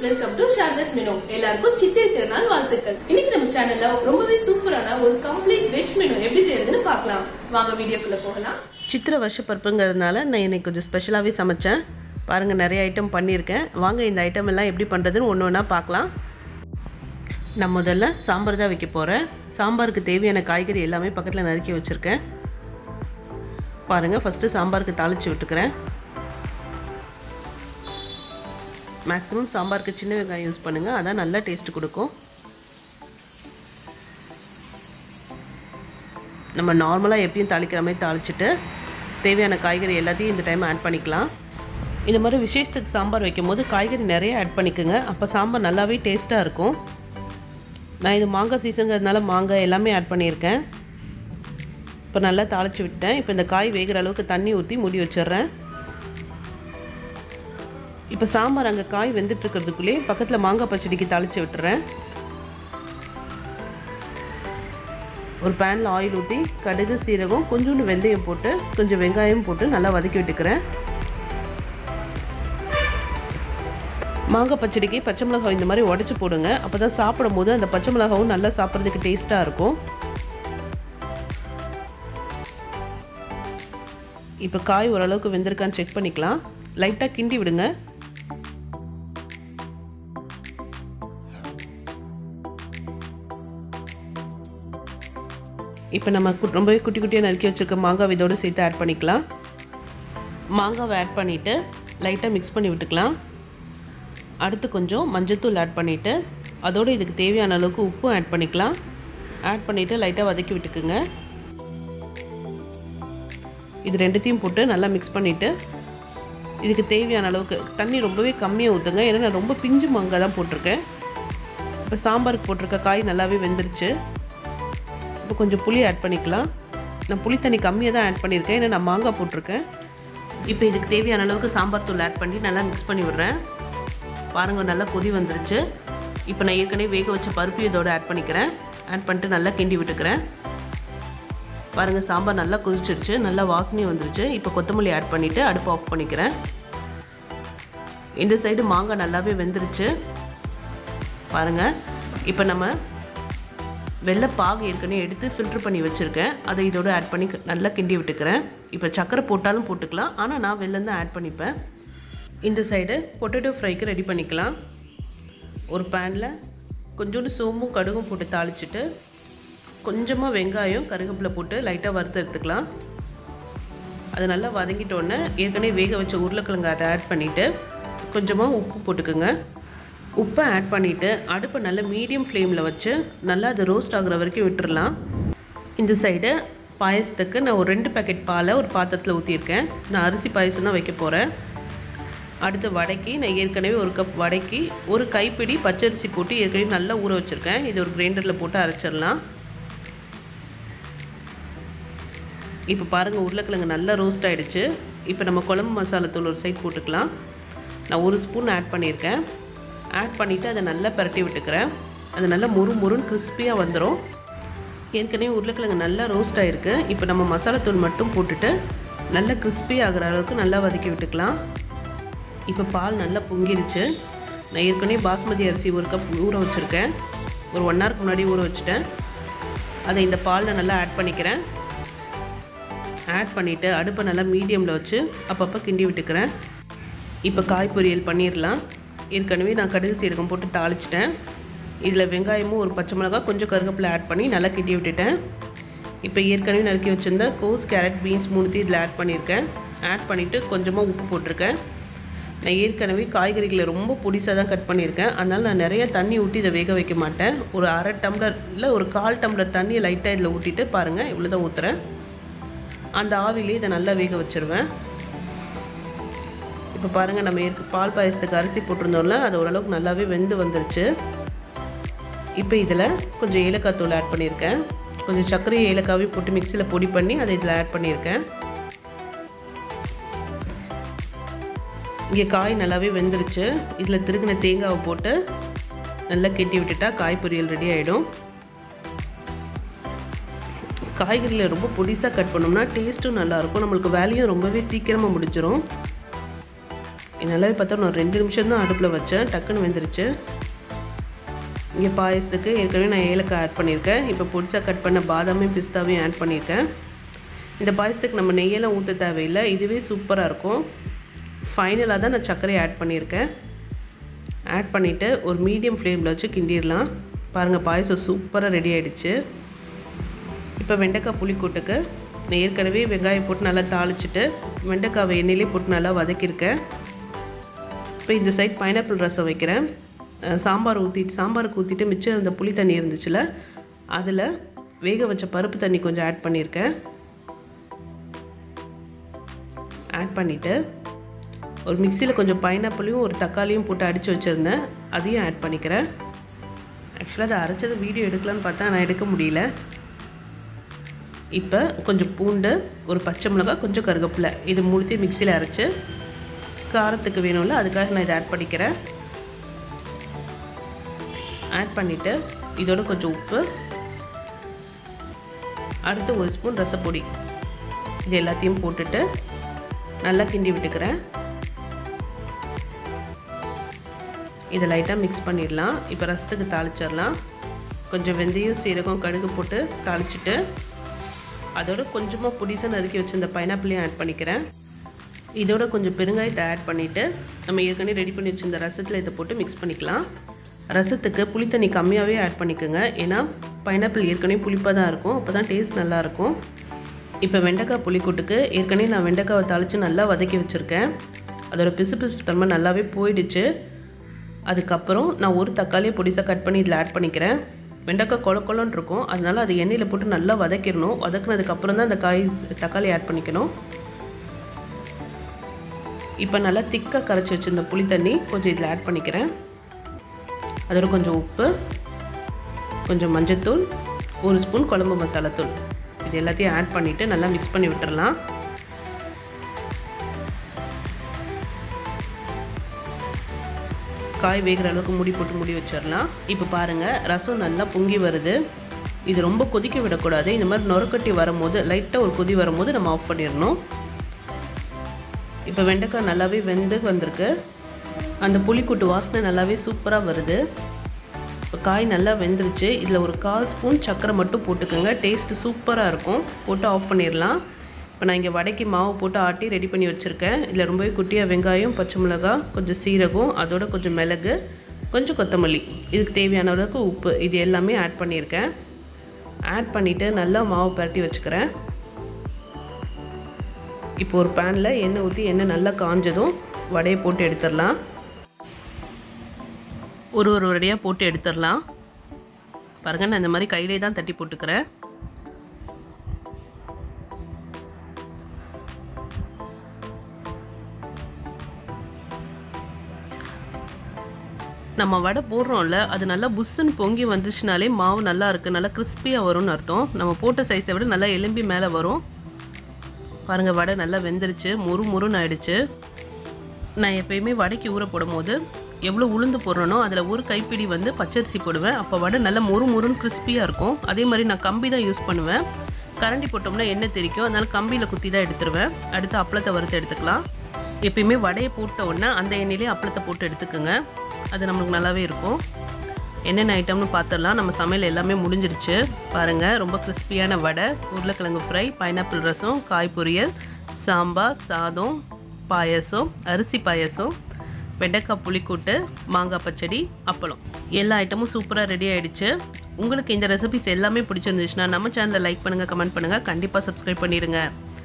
welcome to ஷார்லஸ் menu எல்லாருக்கும் சித்திரை திருநாள் வாழ்த்துக்கள் இன்னைக்கு நம்ம சேனல்ல ரொம்பவே சூப்பரான ஒரு கம்ப்ளீட் வெஜ் மெனு எப்படி செய்யறதுன்னு பார்க்கலாம் வாங்க வீடியோக்குள்ள போகலாம் சித்திரை வருஷ பருப்புங்கிறதுனால நான் இன்னைக்கு கொஞ்சம் ஸ்பெஷலாகவே சமைச்சேன் பாருங்கள் நிறைய ஐட்டம் பண்ணியிருக்கேன் வாங்க இந்த ஐட்டம் எல்லாம் எப்படி பண்ணுறதுன்னு ஒன்று ஒன்றா பார்க்கலாம் நான் முதல்ல சாம்பார் தான் வைக்க போகிறேன் சாம்பாருக்கு தேவையான காய்கறி எல்லாமே பக்கத்தில் நறுக்கி வச்சுருக்கேன் பாருங்கள் ஃபஸ்ட்டு சாம்பாருக்கு தாளித்து விட்டுக்கிறேன் மேக்ஸிமம் சாம்பாருக்கு சின்ன வெங்காயம் யூஸ் பண்ணுங்கள் அதான் நல்லா டேஸ்ட் கொடுக்கும் நம்ம நார்மலாக எப்பயும் தாளிக்கிற மாதிரி தாளிச்சிட்டு தேவையான காய்கறி எல்லாத்தையும் இந்த டைம் ஆட் பண்ணிக்கலாம் இந்த மாதிரி விசேஷத்துக்கு சாம்பார் வைக்கும் போது காய்கறி நிறைய ஆட் பண்ணிக்கோங்க அப்போ சாம்பார் நல்லாவே டேஸ்ட்டாக இருக்கும் நான் இது மாங்காய் சீசனுங்கிறதுனால மாங்காய் எல்லாமே ஆட் பண்ணியிருக்கேன் இப்போ நல்லா தாளித்து விட்டேன் இப்போ இந்த காய் வேகிற அளவுக்கு தண்ணி ஊற்றி மூடி வச்சிடுறேன் இப்போ சாம்பார் அங்கே காய் வெந்துட்டுருக்கிறதுக்குள்ளேயே பக்கத்தில் மாங்காய் பச்சடிக்கு தாளித்து விட்டுறேன் ஒரு பேனில் ஆயில் ஊற்றி கடுகு சீரகம் கொஞ்சோண்டு வெந்தயம் போட்டு கொஞ்சம் வெங்காயம் போட்டு நல்லா வதக்கி விட்டுக்கிறேன் மாங்காய் பச்சடிக்கு பச்சை மிளகாய் இந்த மாதிரி உடச்சி போடுங்க அப்போ தான் சாப்பிடும் போது அந்த பச்சை மிளகாவும் நல்லா சாப்பிட்றதுக்கு டேஸ்ட்டாக இருக்கும் இப்போ காய் ஓரளவுக்கு வெந்திருக்கான்னு செக் பண்ணிக்கலாம் லைட்டாக கிண்டி விடுங்க இப்போ நம்ம கு- ரொம்பவே குட்டி குட்டியாக நறுக்கி வச்சுருக்க மாங்காய் இதோடு சேர்த்து ஆட் பண்ணிக்கலாம் மாங்காவை ஆட் பண்ணிவிட்டு லைட்டாக மிக்ஸ் பண்ணி விட்டுக்கலாம் அடுத்து கொஞ்சம் மஞ்சத்தூள் ஆட் பண்ணிவிட்டு அதோடு இதுக்கு தேவையான அளவுக்கு உப்பும் ஆட் பண்ணிக்கலாம் ஆட் பண்ணிவிட்டு லைட்டாக வதக்கி விட்டுக்குங்க இது ரெண்டுத்தையும் போட்டு நல்லா மிக்ஸ் பண்ணிவிட்டு இதுக்கு தேவையான அளவுக்கு தண்ணி ரொம்பவே கம்மியாக ஊற்றுங்க ஏன்னா நான் ரொம்ப பிஞ்சு மாங்காய் தான் போட்டிருக்கேன் இப்போ சாம்பாருக்கு போட்டிருக்க காய் நல்லாவே வெந்துருச்சு இப்போ கொஞ்சம் புளி ஆட் பண்ணிக்கலாம் நான் புளி தண்ணி கம்மியாக தான் ஆட் பண்ணியிருக்கேன் ஏன்னா நான் மாங்காய் போட்டிருக்கேன் இப்போ இதுக்கு தேவையான அளவுக்கு சாம்பார் தூள் ஆட் பண்ணி நல்லா மிக்ஸ் பண்ணி விடுறேன் பாருங்கள் நல்லா கொதி வந்துருச்சு இப்போ நான் ஏற்கனவே வேக வச்ச பருப்பு இதோட ஆட் பண்ணிக்கிறேன் ஆட் பண்ணிட்டு நல்லா கிண்டி விட்டுக்கிறேன் பாருங்கள் சாம்பார் நல்லா கொதிச்சிருச்சு நல்லா வாசனையும் வந்துருச்சு இப்போ கொத்தமல்லி ஆட் பண்ணிவிட்டு அடுப்பு ஆஃப் பண்ணிக்கிறேன் இந்த சைடு மாங்காய் நல்லாவே வெந்துருச்சு பாருங்கள் இப்போ நம்ம வெள்ளை பாகு ஏற்கனவே எடுத்து ஃபில்ட்ரு பண்ணி வச்சுருக்கேன் அதை இதோட ஆட் பண்ணி க- நல்லா கிண்டி விட்டுக்கிறேன் இப்போ சக்கரை போட்டாலும் போட்டுக்கலாம் ஆனால் நான் வெள்ளம் தான் ஆட் பண்ணிப்பேன் இந்த சைடு பொட்டேட்டோ ஃப்ரைக்கு ரெடி பண்ணிக்கலாம் ஒரு பேனில் கொஞ்சோண்டு சோம்பும் கடுகும் போட்டு தாளிச்சிட்டு கொஞ்சமாக வெங்காயம் கருவேப்பிலை போட்டு லைட்டாக வறுத்து எடுத்துக்கலாம் அது நல்லா வதங்கிட்டோன்னே ஏற்கனவே வேக வச்ச உருளைக்கிழங்கு அதை ஆட் பண்ணிவிட்டு கொஞ்சமாக உப்பு போட்டுக்கோங்க உப்பை ஆட் பண்ணிவிட்டு அடுப்பை நல்லா மீடியம் ஃப்ளேமில் வச்சு நல்லா அது ரோஸ்ட் ஆகுற வரைக்கும் விட்டுறலாம் இந்த சைடு பாயசத்துக்கு நான் ஒரு ரெண்டு பேக்கெட் பாலை ஒரு பாத்திரத்தில் ஊற்றியிருக்கேன் நான் அரிசி பாயசம் தான் வைக்க போகிறேன் அடுத்து வடைக்கு நான் ஏற்கனவே ஒரு கப் வடைக்கு ஒரு கைப்பிடி பச்சரிசி போட்டு ஏற்கனவே நல்லா ஊற வச்சுருக்கேன் இது ஒரு கிரைண்டரில் போட்டு அரைச்சிடலாம் இப்போ பாருங்கள் உருளைக்கிழங்கு நல்லா ரோஸ்ட் ஆகிடுச்சு இப்போ நம்ம குழம்பு மசாலா தூள் ஒரு சைட் போட்டுக்கலாம் நான் ஒரு ஸ்பூன் ஆட் பண்ணியிருக்கேன் ஆட் பண்ணிவிட்டு அதை நல்லா பரட்டி விட்டுக்கிறேன் அது நல்லா முறு முறுன்னு கிறிஸ்பியாக வந்துடும் ஏற்கனவே உருளைக்கிழங்கு நல்லா ரோஸ்ட் ஆகிருக்கு இப்போ நம்ம மசாலா தூள் மட்டும் போட்டுட்டு நல்லா கிறிஸ்பி ஆகிற அளவுக்கு நல்லா வதக்கி விட்டுக்கலாம் இப்போ பால் நல்லா பொங்கிடுச்சு நான் ஏற்கனவே பாஸ்மதி அரிசி ஒரு கப் ஊற வச்சுருக்கேன் ஒரு ஒன் ஹவருக்கு முன்னாடி ஊற வச்சுட்டேன் அதை இந்த பாலில் நல்லா ஆட் பண்ணிக்கிறேன் ஆட் பண்ணிவிட்டு அடுப்பை நல்லா மீடியமில் வச்சு அப்பப்போ கிண்டி விட்டுக்கிறேன் இப்போ காய் பொரியல் பண்ணிடலாம் ஏற்கனவே நான் கடுகு சீரகம் போட்டு தாளிச்சிட்டேன் இதில் வெங்காயமும் ஒரு பச்சை மிளகாய் கொஞ்சம் கருவேப்பிலை ஆட் பண்ணி நல்லா கிண்டி விட்டுட்டேன் இப்போ ஏற்கனவே நறுக்கி வச்சிருந்த கோஸ் கேரட் பீன்ஸ் மூணுத்தையும் இதில் ஆட் பண்ணியிருக்கேன் ஆட் பண்ணிவிட்டு கொஞ்சமாக உப்பு போட்டிருக்கேன் நான் ஏற்கனவே காய்கறிகளை ரொம்ப பொடிசாக தான் கட் பண்ணியிருக்கேன் அதனால் நான் நிறைய தண்ணி ஊற்றி இதை வேக வைக்க மாட்டேன் ஒரு அரை டம்ளர் இல்லை ஒரு கால் டம்ளர் தண்ணியை லைட்டாக இதில் ஊற்றிட்டு பாருங்கள் இவ்வளோ தான் ஊற்றுறேன் அந்த ஆவிலே இதை நல்லா வேக வச்சுருவேன் இப்போ பாருங்கள் நம்ம ஏற்க பால் பாயசத்துக்கு அரிசி போட்டிருந்தோம்ல அது ஓரளவுக்கு நல்லாவே வெந்து வந்துருச்சு இப்போ இதில் கொஞ்சம் ஏலக்காய் தூள் ஆட் பண்ணியிருக்கேன் கொஞ்சம் சர்க்கரை ஏலக்காவையும் போட்டு மிக்சியில் பொடி பண்ணி அதை இதில் ஆட் பண்ணியிருக்கேன் இங்கே காய் நல்லாவே வெந்துருச்சு இதில் திருகின தேங்காவை போட்டு நல்லா கெட்டி விட்டுட்டா காய் பொரியல் ரெடி ஆகிடும் காய்கறியில் ரொம்ப பொடிசாக கட் பண்ணோம்னா டேஸ்ட்டும் நல்லாயிருக்கும் நம்மளுக்கு வேலையும் ரொம்பவே சீக்கிரமாக முடிஞ்சிடும் இது நல்லாவே பார்த்தா நான் ரெண்டு நிமிஷம் தான் அடுப்பில் வச்சேன் டக்குன்னு வெந்துருச்சு இங்கே பாயசத்துக்கு ஏற்கனவே நான் ஏலக்காய் ஆட் பண்ணியிருக்கேன் இப்போ பொடிச்சா கட் பண்ண பாதாமையும் பிஸ்தாவையும் ஆட் பண்ணியிருக்கேன் இந்த பாயசத்துக்கு நம்ம நெய்யெல்லாம் ஊற்ற தேவையில்லை இதுவே சூப்பராக இருக்கும் ஃபைனலாக தான் நான் சர்க்கரையை ஆட் பண்ணியிருக்கேன் ஆட் பண்ணிவிட்டு ஒரு மீடியம் ஃப்ளேமில் வச்சு கிண்டிடலாம் பாருங்கள் பாயசம் சூப்பராக ரெடி ஆகிடுச்சு இப்போ வெண்டைக்காய் புளிக்கூட்டுக்கு நான் ஏற்கனவே வெங்காயம் போட்டு நல்லா தாளிச்சிட்டு வெண்டைக்காவை எண்ணெயிலே போட்டு நல்லா வதக்கியிருக்கேன் இப்போ இந்த சைட் பைனாப்பிள் ரசம் வைக்கிறேன் சாம்பார் ஊற்றிட்டு சாம்பாருக்கு ஊற்றிட்டு மிச்சம் அந்த புளி தண்ணி இருந்துச்சுல அதில் வேக வச்ச பருப்பு தண்ணி கொஞ்சம் ஆட் பண்ணியிருக்கேன் ஆட் பண்ணிவிட்டு ஒரு மிக்சியில் கொஞ்சம் பைனாப்பிளையும் ஒரு தக்காளியும் போட்டு அடித்து வச்சுருந்தேன் அதையும் ஆட் பண்ணிக்கிறேன் ஆக்சுவலாக அதை அரைச்சது வீடியோ எடுக்கலான்னு பார்த்தா நான் எடுக்க முடியல இப்போ கொஞ்சம் பூண்டு ஒரு பச்சை மிளகாய் கொஞ்சம் கருகப்பில்லை இது மூணுத்தையும் மிக்சியில் அரைச்சி காரத்துக்கு வேணும்ல அதுக்காக நான் இதை ஆட் பண்ணிக்கிறேன் ஆட் பண்ணிவிட்டு இதோட கொஞ்சம் உப்பு அடுத்து ஒரு ஸ்பூன் ரசப்பொடி இது எல்லாத்தையும் போட்டுட்டு நல்லா கிண்டி விட்டுக்கிறேன் இதை லைட்டாக மிக்ஸ் பண்ணிடலாம் இப்போ ரசத்துக்கு தாளிச்சிடலாம் கொஞ்சம் வெந்தயம் சீரகம் கடுகு போட்டு தாளிச்சிட்டு அதோட கொஞ்சமாக புடிசாக நறுக்கி வச்சு பைனாப்பிளையும் ஆட் பண்ணிக்கிறேன் இதோட கொஞ்சம் பெருங்காயத்தை ஆட் பண்ணிவிட்டு நம்ம ஏற்கனவே ரெடி பண்ணி வச்சுருந்த ரசத்தில் இதை போட்டு மிக்ஸ் பண்ணிக்கலாம் ரசத்துக்கு புளித்தண்ணி கம்மியாகவே ஆட் பண்ணிக்கோங்க ஏன்னா பைனாப்பிள் ஏற்கனவே புளிப்பாக தான் இருக்கும் அப்போ தான் டேஸ்ட் நல்லாயிருக்கும் இப்போ வெண்டைக்காய் புளிக்கூட்டுக்கு ஏற்கனவே நான் வெண்டைக்காவை தாளித்து நல்லா வதக்கி வச்சுருக்கேன் அதோட பிசு பிசு தன்மை நல்லாவே போயிடுச்சு அதுக்கப்புறம் நான் ஒரு தக்காளியை பொடிசாக கட் பண்ணி இதில் ஆட் பண்ணிக்கிறேன் வெண்டைக்காய் கொல கொலன்னு இருக்கும் அதனால் அது எண்ணெயில் போட்டு நல்லா வதக்கிடணும் வதக்குனதுக்கப்புறம் தான் அந்த காய் தக்காளி ஆட் பண்ணிக்கணும் இப்போ நல்லா திக்காக கரைச்சி வச்சுருந்த புளி தண்ணி கொஞ்சம் இதில் ஆட் பண்ணிக்கிறேன் அதோட கொஞ்சம் உப்பு கொஞ்சம் மஞ்சத்தூள் ஒரு ஸ்பூன் குழம்பு மசாலாத்தூள் இது எல்லாத்தையும் ஆட் பண்ணிவிட்டு நல்லா மிக்ஸ் பண்ணி விட்டுறலாம் காய் வேகிற அளவுக்கு மூடி போட்டு மூடி வச்சிடலாம் இப்போ பாருங்கள் ரசம் நல்லா பொங்கி வருது இது ரொம்ப கொதிக்க விடக்கூடாது இந்த மாதிரி நொறுக்கட்டி வரும்போது லைட்டாக ஒரு கொதி வரும்போது நம்ம ஆஃப் பண்ணிடணும் இப்போ வெண்டைக்காய் நல்லாவே வெந்து வந்திருக்கு அந்த புளிக்கூட்டு வாசனை நல்லாவே சூப்பராக வருது இப்போ காய் நல்லா வெந்துருச்சு இதில் ஒரு கால் ஸ்பூன் சர்க்கரை மட்டும் போட்டுக்கோங்க டேஸ்ட்டு சூப்பராக இருக்கும் போட்டு ஆஃப் பண்ணிடலாம் இப்போ நான் இங்கே வடைக்கு மாவு போட்டு ஆட்டி ரெடி பண்ணி வச்சுருக்கேன் இதில் ரொம்பவே குட்டியாக வெங்காயம் பச்சை மிளகாய் கொஞ்சம் சீரகம் அதோட கொஞ்சம் மிளகு கொஞ்சம் கொத்தமல்லி இதுக்கு தேவையான அளவுக்கு உப்பு இது எல்லாமே ஆட் பண்ணியிருக்கேன் ஆட் பண்ணிவிட்டு நல்லா மாவு பரட்டி வச்சுக்கிறேன் இப்போ ஒரு பேனில் எண்ணெய் ஊற்றி எண்ணெய் நல்லா காஞ்சதும் வடையை போட்டு எடுத்துடலாம் ஒரு ஒரு வடையாக போட்டு எடுத்துடலாம் பாருங்கள் நான் இந்த மாதிரி கையிலே தான் தட்டி போட்டுக்கிறேன் நம்ம வடை போடுறோம்ல அது நல்லா புஷ்ஷுன்னு பொங்கி வந்துச்சுனாலே மாவு நல்லா இருக்குது நல்லா கிறிஸ்பியாக வரும்னு அர்த்தம் நம்ம போட்ட சைஸை விட நல்லா எலும்பி மேலே வரும் பாருங்கள் வடை நல்லா வெந்துருச்சு முறு முறுன்னு ஆயிடுச்சு நான் எப்பயுமே வடைக்கு ஊற போடும் போது எவ்வளோ உளுந்து போடுறனோ அதில் ஒரு கைப்பிடி வந்து பச்சரிசி போடுவேன் அப்போ வடை நல்லா முறு முறுன்னு கிறிஸ்பியாக இருக்கும் அதே மாதிரி நான் கம்பி தான் யூஸ் பண்ணுவேன் கரண்டி போட்டோம்னா எண்ணெய் தெரிக்கும் அதனால் கம்பியில் குத்தி தான் எடுத்துருவேன் அடுத்து அப்பளத்தை வறுத்து எடுத்துக்கலாம் எப்பயுமே வடையை போட்ட உடனே அந்த எண்ணெயிலே அப்பளத்தை போட்டு எடுத்துக்கோங்க அது நம்மளுக்கு நல்லாவே இருக்கும் என்னென்ன ஐட்டம்னு பார்த்துடலாம் நம்ம சமையல் எல்லாமே முடிஞ்சிருச்சு பாருங்கள் ரொம்ப கிறிஸ்பியான வடை உருளைக்கிழங்கு ஃப்ரை பைனாப்பிள் ரசம் காய் பொரியல் சாம்பார் சாதம் பாயசம் அரிசி பாயசம் வெண்டைக்காய் புளிக்கூட்டு மாங்காய் பச்சடி அப்பளம் எல்லா ஐட்டமும் சூப்பராக ரெடி ஆயிடுச்சு உங்களுக்கு இந்த ரெசிபிஸ் எல்லாமே பிடிச்சிருந்துச்சுன்னா நம்ம சேனலை லைக் பண்ணுங்கள் கமெண்ட் பண்ணுங்கள் கண்டிப்பாக சப்ஸ்கிரைப் பண்ணிடுங்க